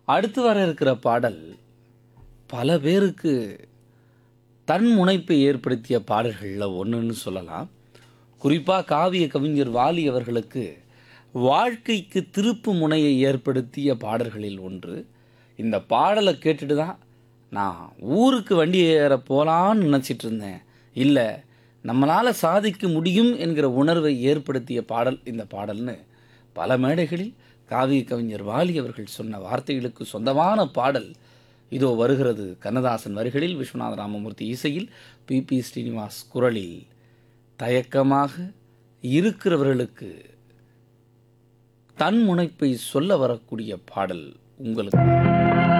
அடுத்து வர இருக்கிற பாடல் பல பேருக்கு தன் முனைப்பை ஏற்படுத்திய பாடல்களில் ஒன்றுன்னு சொல்லலாம் குறிப்பாக காவிய கவிஞர் வாலி அவர்களுக்கு வாழ்க்கைக்கு திருப்பு முனையை ஏற்படுத்திய பாடல்களில் ஒன்று இந்த பாடலை கேட்டுட்டு தான் நான் ஊருக்கு வண்டி ஏற போகலான்னு நினச்சிட்டு இருந்தேன் இல்லை நம்மளால் சாதிக்க முடியும் என்கிற உணர்வை ஏற்படுத்திய பாடல் இந்த பாடல்னு பல மேடைகளில் காவிய கவிஞர் வாலி அவர்கள் சொன்ன வார்த்தைகளுக்கு சொந்தமான பாடல் இதோ வருகிறது கண்ணதாசன் வரிகளில் விஸ்வநாத ராமமூர்த்தி இசையில் பி பி ஸ்ரீனிவாஸ் குரலில் தயக்கமாக இருக்கிறவர்களுக்கு தன் முனைப்பை சொல்ல வரக்கூடிய பாடல் உங்களுக்கு